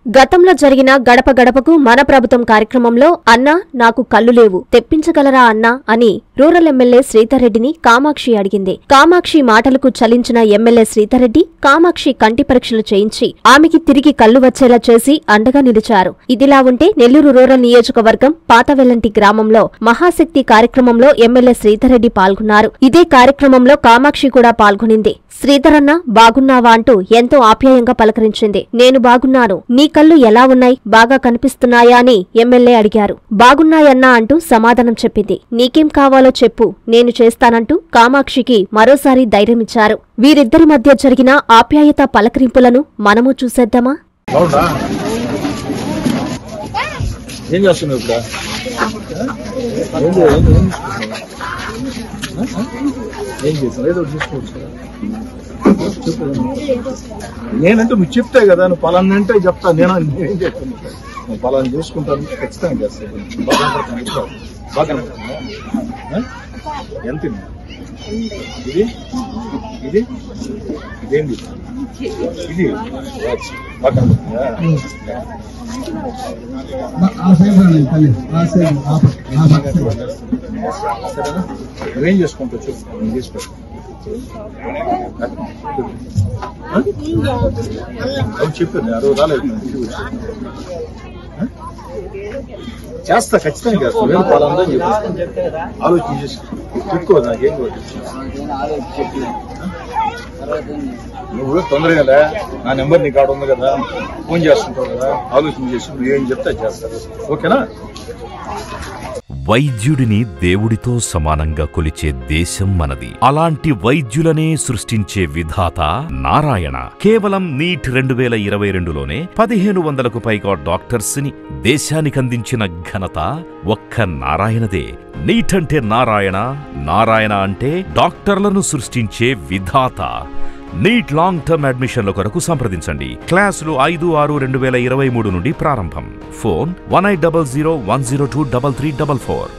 గతంలో జరిగిన గడప గడపకు మన ప్రభుత్వం కార్యక్రమంలో అన్నా నాకు కళ్ళు లేవు తెప్పించగలరా అన్నా అని రూరల్ ఎమ్మెల్యే శ్రీధర్రెడ్డిని కామాక్షి అడిగింది కామాక్షి మాటలకు చలించిన ఎమ్మెల్యే శ్రీధర్రెడ్డి కామాక్షి కంటి పరీక్షలు చేయించి ఆమెకి తిరిగి కళ్ళు వచ్చేలా చేసి అండగా నిలిచారు ఇదిలా ఉంటే నెల్లూరు రూరల్ నియోజకవర్గం పాతవెల్లంటి గ్రామంలో మహాశక్తి కార్యక్రమంలో ఎమ్మెల్యే శ్రీధర్రెడ్డి పాల్గొన్నారు ఇదే కార్యక్రమంలో కామాక్షి కూడా పాల్గొనింది శ్రీధరన్న బాగున్నావా అంటూ ఎంతో ఆప్యాయంగా పలకరించింది నేను బాగున్నాను నీ కళ్ళు ఎలా ఉన్నాయి బాగా కనిపిస్తున్నాయా అని ఎమ్మెల్యే అడిగారు బాగున్నాయన్నా అంటూ సమాధానం చెప్పింది నీకేం కావాలో చెప్పు నేను చేస్తానంటూ కామాక్షికి మరోసారి ధైర్యమిచ్చారు వీరిద్దరి మధ్య జరిగిన ఆప్యాయత పలకరింపులను మనము చూసేద్దామా అవునా ఏం చేస్తున్నావు ఇక్కడ ఏం చే- ఏం- ఏం- ఆ? ఏం చేసావు ఏదో ఒకటి చూసుకోవచ్చు కదా చెప్పు. నేనంటే నువ్వు చెప్తే కదా నువ్వు పలానా అంటే చెప్తా నేను నేనేం చెప్తాను నువ్వు పలానా చూసుకుంటాను ఖచ్చితంగా చేస్తాను బాగా కనపడుతుంది ఇప్పుడు. బాగా కనపడుతుందా? ఆ? ఎంత ఇది? ఇది ఇది ఇదేంటి ఇది బాగా కనపడుతుందా? ఆ సైడ్ రండి తల్లి ఆ సైడ్ ఆ పక్క, ఆ పక్క సైడ్. సరేనా నువ్వేం చేసుకుంటావు చెప్పు నేను తీసుకో అవును చెప్పు నేను అరవై రాలేదు నేను ఇంటికి వచ్చి. ఆ? చేస్తా ఖచ్చితంగా చేస్తా నేను పలాందని చెప్పి ఆలోచన చేసి చెప్పుకో నాకేం కాదు. నువ్వు తొందరగా నా నెంబర్ నీ కాడ ఉంది కదా ఫోన్ చేస్తుంటావు కదా ఆలోచన చేసి నువ్వు ఏం చెప్తే అది చేస్తా ఓకేనా వైద్యుడిని దేవుడితో సమానంగా కొలిచే దేశం మనది అలాంటి వైద్యులనే సృష్టించే విధాత నారాయణ కేవలం నీట్ రెండు వేల ఇరవై రెండులోనే పదిహేను వందలకు పైగా డాక్టర్స్ ని దేశానికందించిన ఘనత ఒక్క నారాయణదే నీట్ అంటే నారాయణ నారాయణ అంటే డాక్టర్లను సృష్టించే విధాత నీట్ లాంగ్ టర్మ్ అడ్మిషన్ల కొరకు సంప్రదించండి క్లాసులు ఐదు ఆరు రెండు వేల ఇరవై మూడు నుండి ప్రారంభం phone one eight double zero one zero two double three double four